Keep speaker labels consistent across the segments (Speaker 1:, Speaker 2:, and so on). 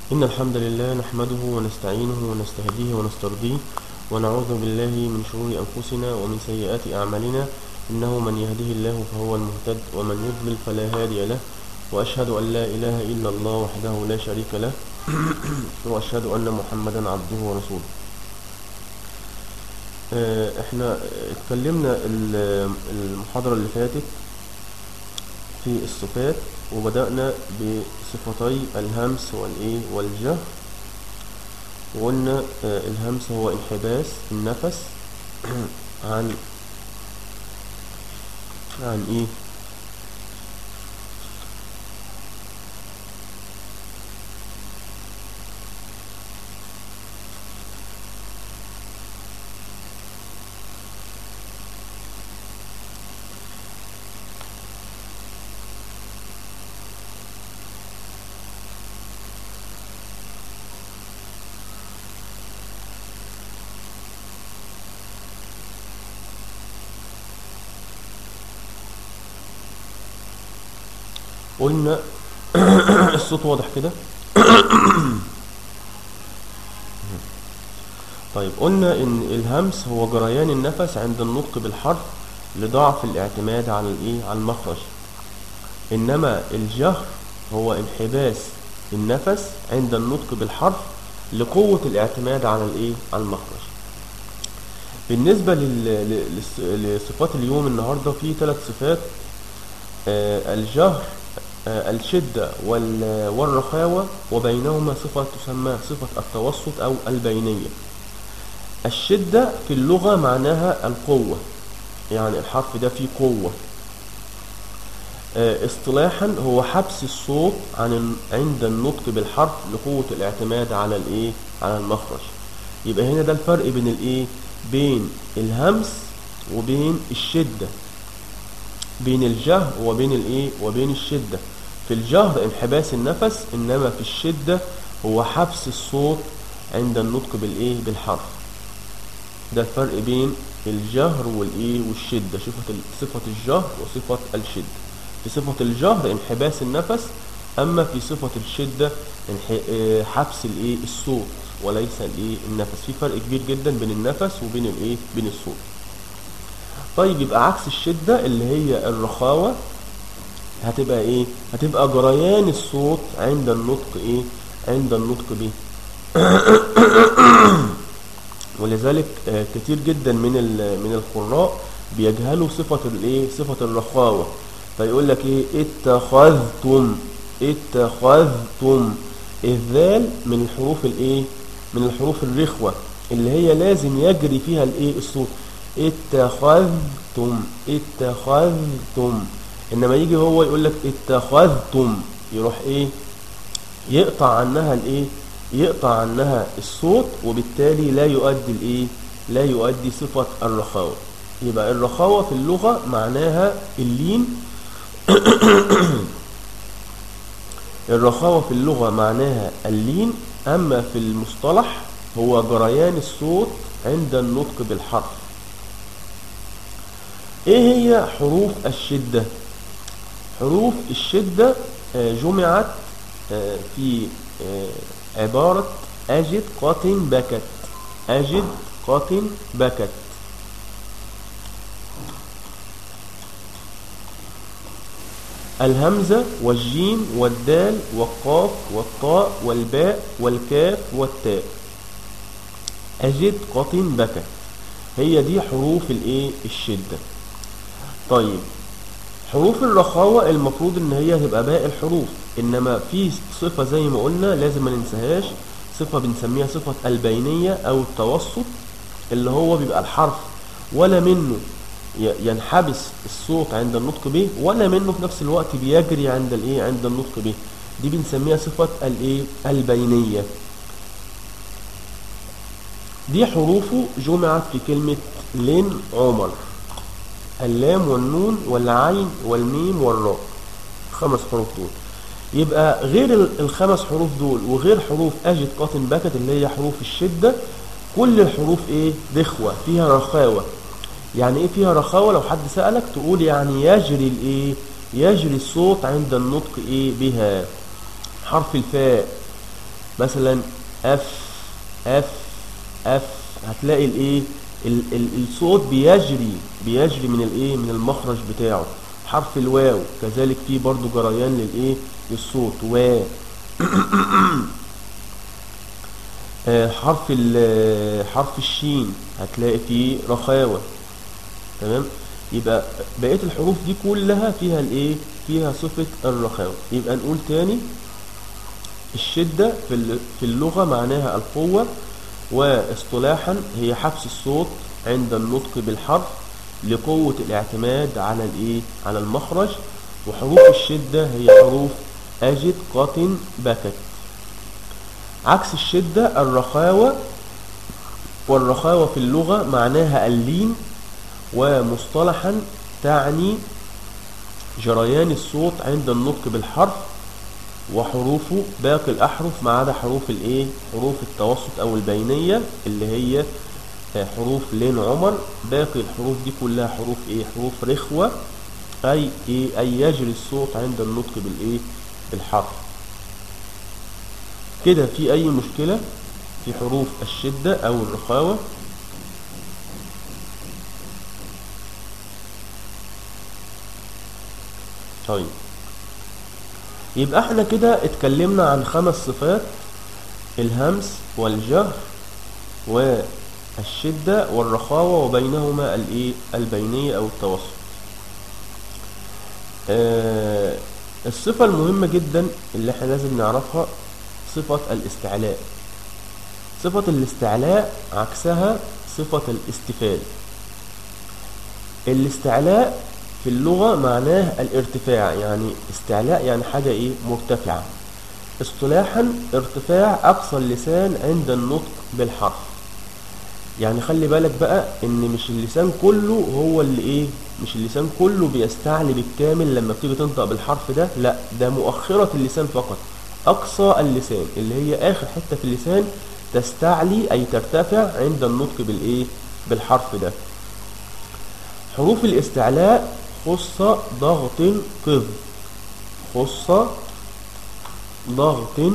Speaker 1: إن الحمد لله نحمده ونستعينه ونستهديه ونسترضيه ونعوذ بالله من شرور أنفسنا ومن سيئات أعمالنا إنه من يهده الله فهو المهتد ومن يضلل فلا هادي له وأشهد أن لا إله إلا الله وحده لا شريك له وأشهد أن محمدا عبده ورسوله آه، احنا اتكلمنا ال- المحاضرة اللي فاتت في الصفات وبدأنا بصفتي الهمس والإيه والجهر وقلنا آه، الهمس هو انحباس النفس عن عن إيه قلنا الصوت واضح كده طيب قلنا ان الهمس هو جريان النفس عند النطق بالحرف لضعف الاعتماد على الايه على المخرج انما الجهر هو انحباس النفس عند النطق بالحرف لقوة الاعتماد على الايه على المخرج بالنسبة لل- ل- للص- لصفات اليوم النهاردة في ثلاث صفات آه، الجهر آه، الشدة وال- والرخاوة وبينهما صفة تسمى صفة التوسط أو البينية الشدة في اللغة معناها القوة يعني الحرف ده فيه قوة آه، اصطلاحا هو حبس الصوت عن ال- عند النطق بالحرف لقوة الاعتماد على الايه على المخرج يبقى هنا ده الفرق بين الايه بين الهمس وبين الشدة بين الجهر وبين الايه وبين الشدة في الجهر انحباس النفس انما في الشدة هو حبس الصوت عند النطق بالايه بالحرف ده الفرق بين الجهر والايه والشدة صفة ال- صفة الجهر وصفة الشدة في صفة الجهر انحباس النفس اما في صفة الشدة انح- آه، حبس الايه الصوت وليس الايه النفس في فرق كبير جدا بين النفس وبين الايه بين الصوت طيب يبقى عكس الشدة اللي هي الرخاوة هتبقى ايه هتبقى جريان الصوت عند النطق ايه عند النطق به ولذلك آه، كتير جدا من ال- من القراء بيجهلوا صفة الايه صفة الرخاوة فيقول لك ايه اتخذتم اتخذتم الذال من الحروف الايه من الحروف الرخوة اللي هي لازم يجري فيها الايه الصوت اتخذتم اتخذتم انما يجي هو يقول لك اتخذتم يروح ايه يقطع عنها الايه يقطع عنها الصوت وبالتالي لا يؤدي الايه لا يؤدي صفة الرخاوة يبقى الرخاوة في اللغة معناها اللين الرخاوة في اللغة معناها اللين أما في المصطلح هو جريان الصوت عند النطق بالحرف ايه هي حروف الشدة حروف الشدة آه، جمعت آه، في آه، عبارة أجد قط بكت أجد قط بكت الهمزة والجيم والدال والقاف والطاء والباء والكاف والتاء أجد قط بكت هي دي حروف الايه الشدة طيب حروف الرخاوة المفروض ان هي تبقى باقي الحروف انما في صفة زي ما قلنا لازم ما ننساهاش صفة بنسميها صفة البينية او التوسط اللي هو بيبقى الحرف ولا منه ي- ينحبس الصوت عند النطق به ولا منه في نفس الوقت بيجري عند الايه عند النطق به دي بنسميها صفة الايه البينية دي حروفه جمعت في كلمة لين عمر اللام والنون والعين والميم والراء خمس حروف دول يبقى غير ال- الخمس حروف دول وغير حروف أجد قاتن بكت اللي هي حروف الشدة كل الحروف ايه رخوة فيها رخاوة يعني ايه فيها رخاوة لو حد سألك تقول يعني يجري الايه يجري الصوت عند النطق ايه بها حرف الفاء مثلا اف اف اف هتلاقي الايه ال- ال- الصوت بيجري بيجري من الايه من المخرج بتاعه حرف الواو كذلك فيه برضو جريان للايه للصوت و آه، حرف ال- حرف الشين هتلاقي فيه رخاوة تمام يبقى بقية الحروف دي كلها فيها الايه فيها صفة الرخاوة يبقى نقول تاني الشدة في الل- في اللغة معناها القوة واصطلاحا هي حبس الصوت عند النطق بالحرف لقوة الاعتماد على الايه على المخرج وحروف الشدة هي حروف أجد قط بكت عكس الشدة الرخاوة والرخاوة في اللغة معناها اللين ومصطلحا تعني جريان الصوت عند النطق بالحرف وحروفه باقي الأحرف ما عدا حروف الايه حروف التوسط أو البينية اللي هي آه، حروف لين عمر باقي الحروف دي كلها حروف ايه حروف رخوة أي ايه أي يجري الصوت عند النطق بالايه بالحرف كده في أي مشكلة في حروف الشدة أو الرخاوة طيب يبقى احنا كده اتكلمنا عن خمس صفات الهمس والجهر والشدة والرخاوة وبينهما الايه البينية او التوسط آه الصفة المهمة جدا اللي احنا لازم نعرفها صفة الاستعلاء صفة الاستعلاء عكسها صفة الاستفال الاستعلاء في اللغة معناه الارتفاع يعني استعلاء يعني حاجة ايه مرتفعة اصطلاحا ارتفاع اقصى اللسان عند النطق بالحرف يعني خلي بالك بقى ان مش اللسان كله هو اللي ايه مش اللسان كله بيستعلي بالكامل لما بتيجي تنطق بالحرف ده لا ده مؤخرة اللسان فقط اقصى اللسان اللي هي اخر حتة في اللسان تستعلي اي ترتفع عند النطق بالايه بالحرف ده حروف الاستعلاء خص ضغط قذ خص ضغط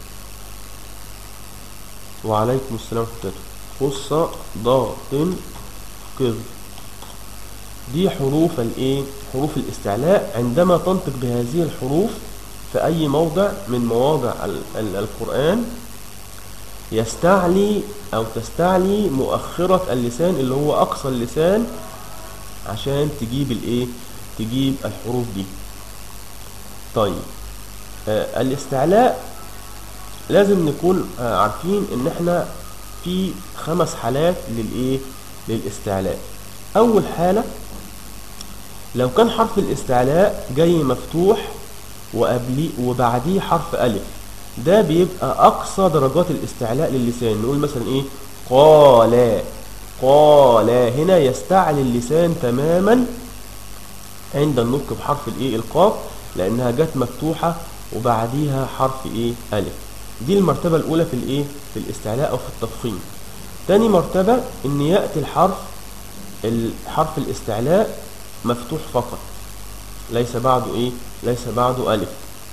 Speaker 1: وعليكم السلام ورحمة الله خص ضغط قذ دي حروف الايه حروف الاستعلاء عندما تنطق بهذه الحروف في اي موضع من مواضع ال- ال- القرآن يستعلي او تستعلي مؤخرة اللسان اللي هو اقصى اللسان عشان تجيب الايه تجيب الحروف دي طيب آه الاستعلاء لازم نكون آه عارفين ان احنا في خمس حالات للايه للاستعلاء اول حالة لو كان حرف الاستعلاء جاي مفتوح وقبليه وبعديه حرف الف ده بيبقى اقصى درجات الاستعلاء للسان نقول مثلا ايه قال قال هنا يستعلي اللسان تماما عند النطق بحرف الايه القاف لانها جت مفتوحة وبعديها حرف ايه الف دي المرتبة الاولى في الايه في الاستعلاء او في التفخيم تاني مرتبة ان يأتي الحرف الحرف الاستعلاء مفتوح فقط ليس بعده ايه ليس بعده الف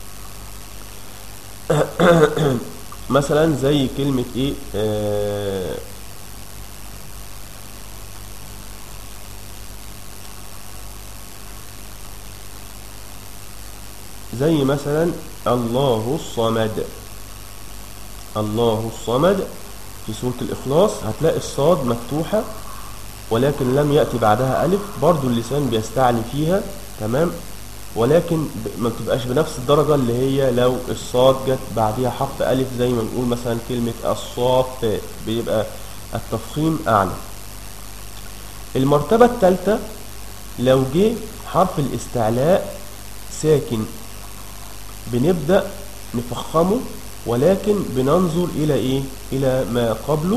Speaker 1: مثلا زي كلمة ايه آه زي مثلا الله الصمد الله الصمد في سورة الإخلاص هتلاقي الصاد مفتوحة ولكن لم يأتي بعدها ألف برضو اللسان بيستعلي فيها تمام ولكن ب- ما بتبقاش بنفس الدرجة اللي هي لو الصاد جت بعدها حرف ألف زي ما نقول مثلا كلمة الصافات بيبقى التفخيم أعلى المرتبة الثالثة لو جه حرف الاستعلاء ساكن بنبدأ نفخمه ولكن بننظر إلى إيه؟ إلى ما قبله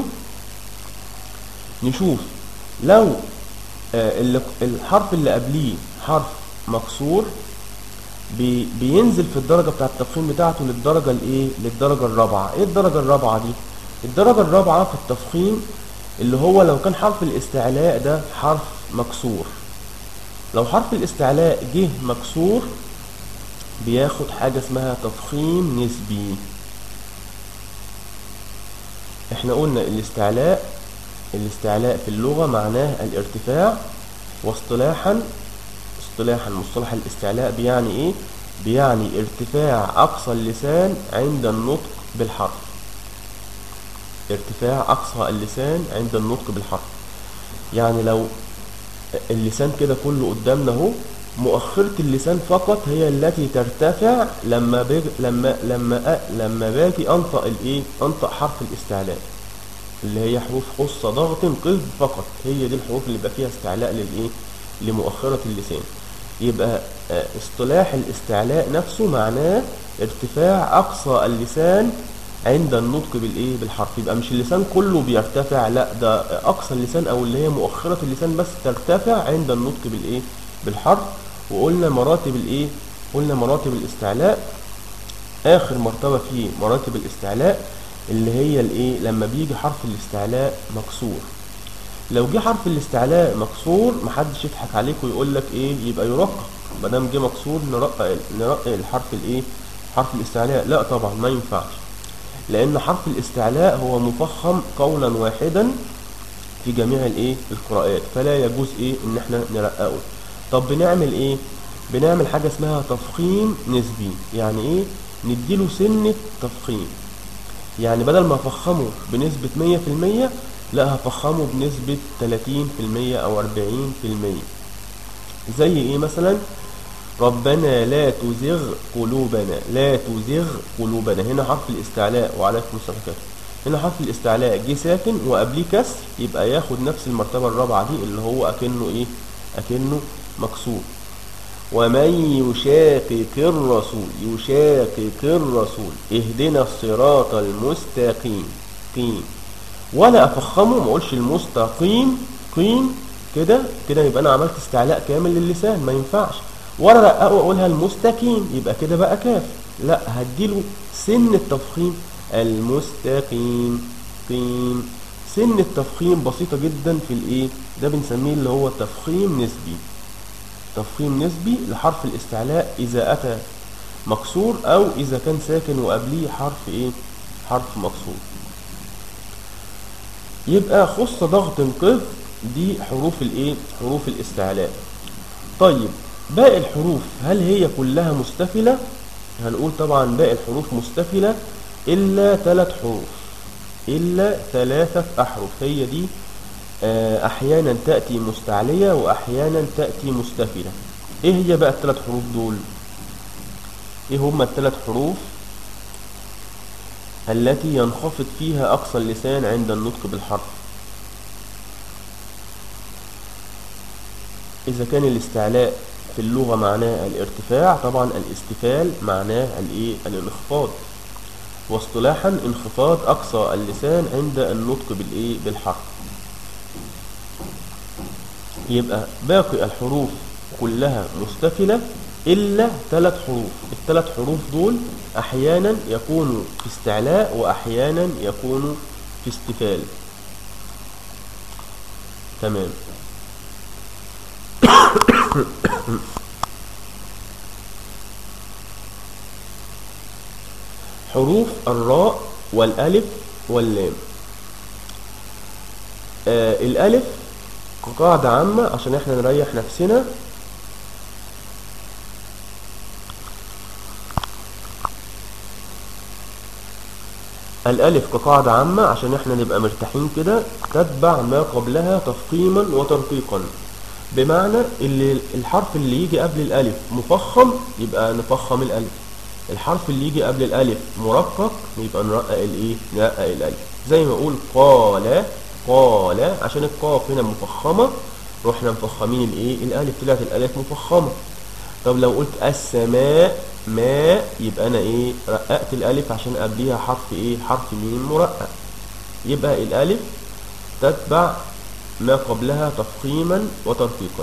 Speaker 1: نشوف لو آه، اللي- الحرف اللي قبليه حرف مكسور بي- بينزل في الدرجة بتاعة التفخيم بتاعته للدرجة الايه للدرجة الرابعة ايه الدرجة الرابعة دي الدرجة الرابعة في التفخيم اللي هو لو كان حرف الاستعلاء ده حرف مكسور لو حرف الاستعلاء جه مكسور بياخد حاجة اسمها تفخيم نسبي احنا قلنا الاستعلاء الاستعلاء في اللغة معناه الارتفاع واصطلاحا اصطلاحا مصطلح الاستعلاء بيعني ايه بيعني ارتفاع اقصى اللسان عند النطق بالحرف ارتفاع اقصى اللسان عند النطق بالحرف يعني لو اللسان كده كله قدامنا اهو مؤخرة اللسان فقط هي التي ترتفع لما بيج... لما لما أ... لما باجي انطق الايه انطق حرف الاستعلاء اللي هي حروف خص ضغط قذ فقط هي دي الحروف اللي بقى فيها استعلاء للايه لمؤخرة اللسان يبقى اصطلاح الاستعلاء نفسه معناه ارتفاع اقصى اللسان عند النطق بالايه بالحرف يبقى مش اللسان كله بيرتفع لا ده اقصى اللسان او اللي هي مؤخرة اللسان بس ترتفع عند النطق بالايه بالحرف وقلنا مراتب الايه قلنا مراتب الاستعلاء اخر مرتبة في مراتب الاستعلاء اللي هي الايه لما بيجي حرف الاستعلاء مكسور لو جه حرف الاستعلاء مكسور محدش يضحك عليك ويقول لك ايه يبقى يرقق ما دام جه مكسور نرقق نرقق الحرف الايه حرف الاستعلاء لا طبعا ما ينفعش لان حرف الاستعلاء هو مفخم قولا واحدا في جميع الايه القراءات فلا يجوز ايه ان احنا نرققه طب بنعمل ايه بنعمل حاجة اسمها تفخيم نسبي يعني ايه نديله سنة تفخيم يعني بدل ما افخمه بنسبة مية في المية لا هفخمه بنسبة تلاتين في المية او اربعين في المية زي ايه مثلا ربنا لا تزغ قلوبنا لا تزغ قلوبنا هنا حرف الاستعلاء وعليكم السلام هنا حرف الاستعلاء جه ساكن وقبليه كسر يبقى ياخد نفس المرتبة الرابعة دي اللي هو اكنه ايه اكنه مكسور ومن يشاقق الرسول يشاقق الرسول اهدنا الصراط المستقيم قيم ولا افخمه ما اقولش المستقيم قيم كده كده يبقى انا عملت استعلاء كامل للسان ما ينفعش ولا رققه واقولها المستقيم يبقى كده بقى كاف لا هديله سن التفخيم المستقيم قيم سن التفخيم بسيطة جدا في الايه ده بنسميه اللي هو تفخيم نسبي تفخيم نسبي لحرف الاستعلاء اذا اتى مكسور او اذا كان ساكن وقبليه حرف ايه حرف مكسور يبقى خص ضغط قذ دي حروف الايه حروف الاستعلاء طيب باقي الحروف هل هي كلها مستفلة هنقول طبعا باقي الحروف مستفلة الا ثلاث حروف الا ثلاثة احرف هي دي احيانا تأتي مستعلية واحيانا تأتي مستفلة ايه هي بقى الثلاث حروف دول ايه هما الثلاث حروف التي ينخفض فيها اقصى اللسان عند النطق بالحرف اذا كان الاستعلاء في اللغة معناه الارتفاع طبعا الاستفال معناه الايه الانخفاض واصطلاحا انخفاض اقصى اللسان عند النطق بالايه بالحرف يبقى باقي الحروف كلها مستفلة إلا ثلاث حروف الثلاث حروف دول أحيانا يكونوا في استعلاء وأحيانا يكونوا في استفال تمام حروف الراء والألف واللام آه الألف كقاعدة عامة عشان احنا نريح نفسنا الألف كقاعدة عامة عشان احنا نبقى مرتاحين كده تتبع ما قبلها تفخيما وترقيقا بمعنى اللي الحرف اللي يجي قبل الألف مفخم يبقى نفخم الألف الحرف اللي يجي قبل الألف مرقق يبقى نرقق الايه نرقق الألف زي ما اقول قال قال عشان القاف هنا مفخمة رحنا مفخمين الايه الالف طلعت الالف مفخمة طب لو قلت السماء ما يبقى انا ايه رققت الالف عشان قبليها حرف ايه حرف ميم مرقق يبقى الالف تتبع ما قبلها تفخيما وترقيقا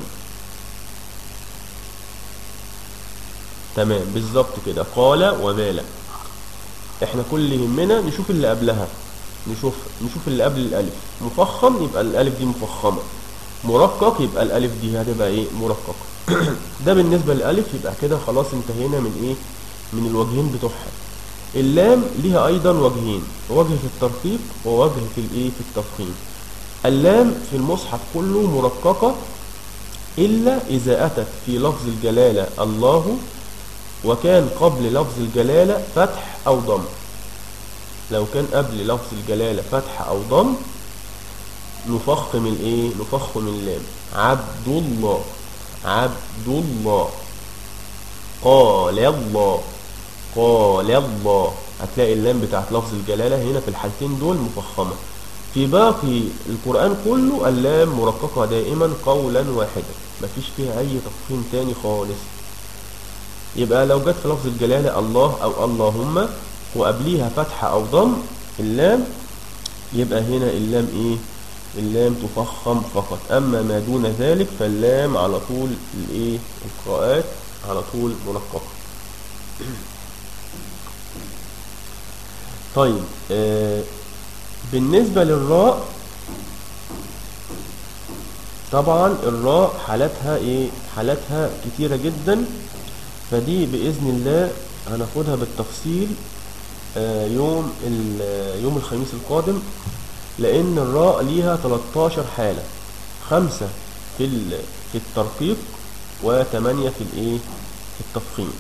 Speaker 1: تمام بالظبط كده قال وبال احنا كل اللي يهمنا نشوف اللي قبلها نشوف نشوف اللي قبل الالف مفخم يبقى الالف دي مفخمه مرقق يبقى الالف دي هتبقى ايه مرققه ده بالنسبه للالف يبقى كده خلاص انتهينا من ايه من الوجهين بتوعها اللام ليها ايضا وجهين وجه في الترقيق ووجه في الايه في التفخيم اللام في المصحف كله مرققة إلا إذا أتت في لفظ الجلالة الله وكان قبل لفظ الجلالة فتح أو ضم لو كان قبل لفظ الجلالة فتح أو ضم نفخم الايه نفخم اللام عبد الله عبد الله قال الله قال الله هتلاقي اللام بتاعت لفظ الجلالة هنا في الحالتين دول مفخمة في باقي القرآن كله اللام مرققة دائما قولا واحدا مفيش فيها أي تفخيم تاني خالص يبقى لو جت في لفظ الجلالة الله أو اللهم وقبليها فتحة أو ضم اللام يبقى هنا اللام إيه اللام تفخم فقط أما ما دون ذلك فاللام على طول الإيه القراءات على طول مرققة طيب آه بالنسبة للراء طبعا الراء حالاتها ايه حالاتها كتيرة جدا فدي بإذن الله هناخدها بالتفصيل آه يوم يوم الخميس القادم لأن الراء ليها 13 حالة خمسة في في الترقيق وثمانية في الايه في التفخيم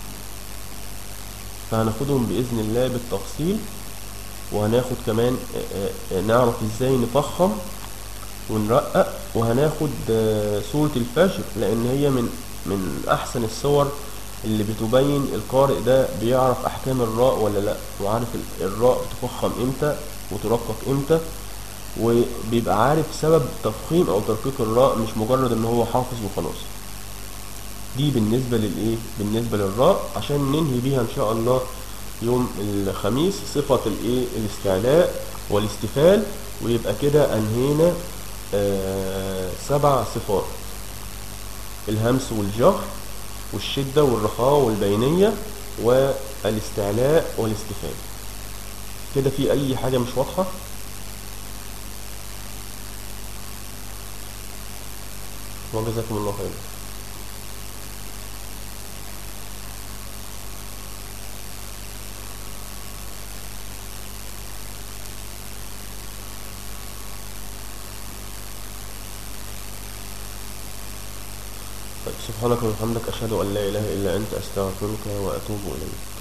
Speaker 1: فهناخدهم بإذن الله بالتفصيل وهناخد كمان نعرف ازاي نفخم ونرقق وهناخد سورة الفجر لان هي من من احسن الصور اللي بتبين القارئ ده بيعرف احكام الراء ولا لا وعارف الراء بتفخم امتى وترقق امتى وبيبقى عارف سبب تفخيم او ترقيق الراء مش مجرد ان هو حافظ وخلاص دي بالنسبة للايه بالنسبة للراء عشان ننهي بيها ان شاء الله يوم الخميس صفة الايه الاستعلاء والاستفال ويبقى كده انهينا آه سبع صفات الهمس والجهر والشدة والرخاء والبينية والاستعلاء والاستفال كده في اي حاجة مش واضحة وجزاكم الله خيرا سبحانك وبحمدك أشهد أن لا إله إلا أنت أستغفرك وأتوب إليك